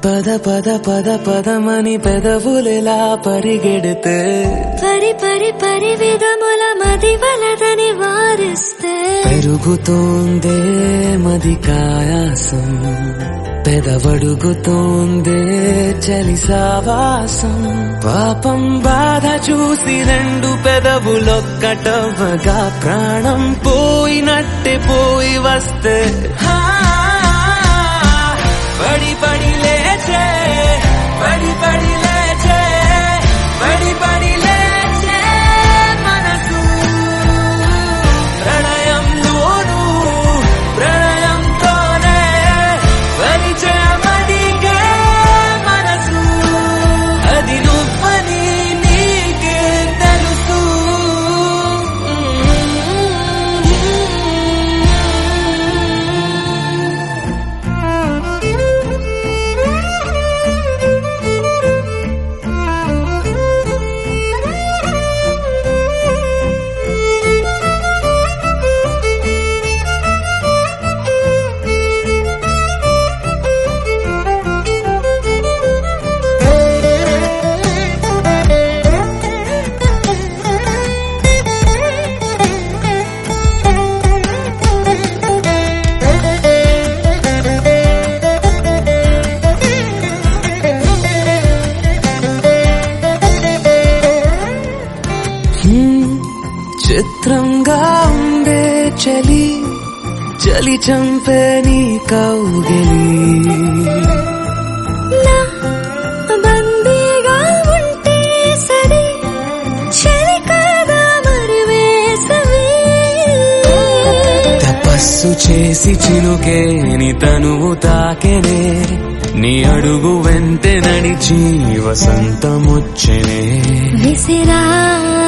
పద పద పద పదమని పెదవులెలా పరిగెడితే పరి పరి పరి విధముల మది వలదని వారిస్తే పెరుగుతోందే మది కాయాసం పెదవడుగుతోందే చలి సావాసం పాపం బాధ చూసి రెండు పెదవులొక్కటవ్వగా ప్రాణం పోయినట్టే పోయి వస్తే హా, పడి పడి లేచే పడి పడి లేచే పడి పడి లేచే మనసు ప్రణయంలోను ప్రణయంతోనే పరిచయమదిగే మనసు అది నువ్వని నీకే తెలుసు హ్మ్, చిత్రంగా ఉందే చలి చలి చంపే నీ కౌగిలి నా బందీగా ఉంటే సరి చలి కాదా మరి వేసవి తపస్సు చేసి చిలుకేని తనువు తాకెనే నీ అడుగు వెంటే నడిచి వసంతముచ్చెనే విసిరా